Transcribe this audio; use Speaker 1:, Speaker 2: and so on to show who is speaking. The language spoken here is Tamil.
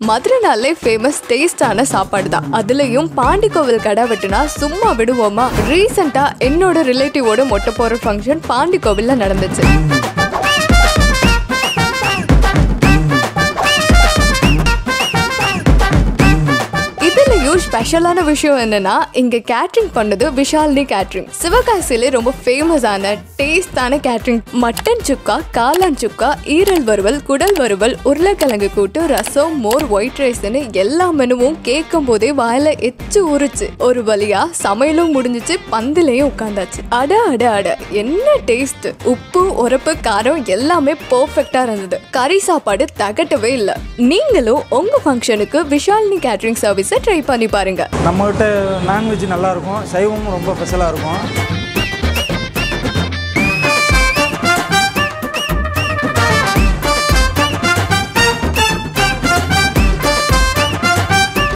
Speaker 1: மதுரைனாலே ஃபேமஸ் டேஸ்டான சாப்பாடு தான் அதுலயும் பாண்டி கோவில் கடை வெட்டுனா சும்மா விடுவோமா ரீசெண்டா என்னோட ரிலேட்டிவோட மொட்டை போற ஃபங்க்ஷன் பாண்டி கோவில்ல நடந்துச்சு இதுலயும் ஸ்பெஷலான விஷயம் என்னன்னா இங்க கேட்டரிங் பண்ணது விஷாலினி கேட்டரிங் சிவகாசியில ரொம்ப ஃபேமஸான டேஸ்டான கேட்டரிங் மட்டன் சுக்கா காளான் சுக்கா ஈரல் வறுவல் குடல் வறுவல் உருளைக்கிழங்கு கூட்டு ரசம் மோர் ஒயிட் ரைஸ்னு எல்லா மெனுவும் கேட்கும் போதே வாயில எச்சு ஊறுச்சு ஒரு வழியா சமையலும் முடிஞ்சிச்சு பந்திலையும் உட்காந்தாச்சு அட அட அட என்ன டேஸ்ட் உப்பு உரப்பு காரம் எல்லாமே பெர்ஃபெக்ட்டா இருந்தது கறி சாப்பாடு தகட்டவே இல்லை நீங்களும் உங்க ஃபங்க்ஷனுக்கு விஷாலினி கேட்டரிங் சர்வீஸை ட்ரை பண்ணி பாருங்க
Speaker 2: நம்மகிட்ட நான்வெஜ் நல்லாயிருக்கும் சைவமும் ரொம்ப ஸ்பெஷலாக இருக்கும்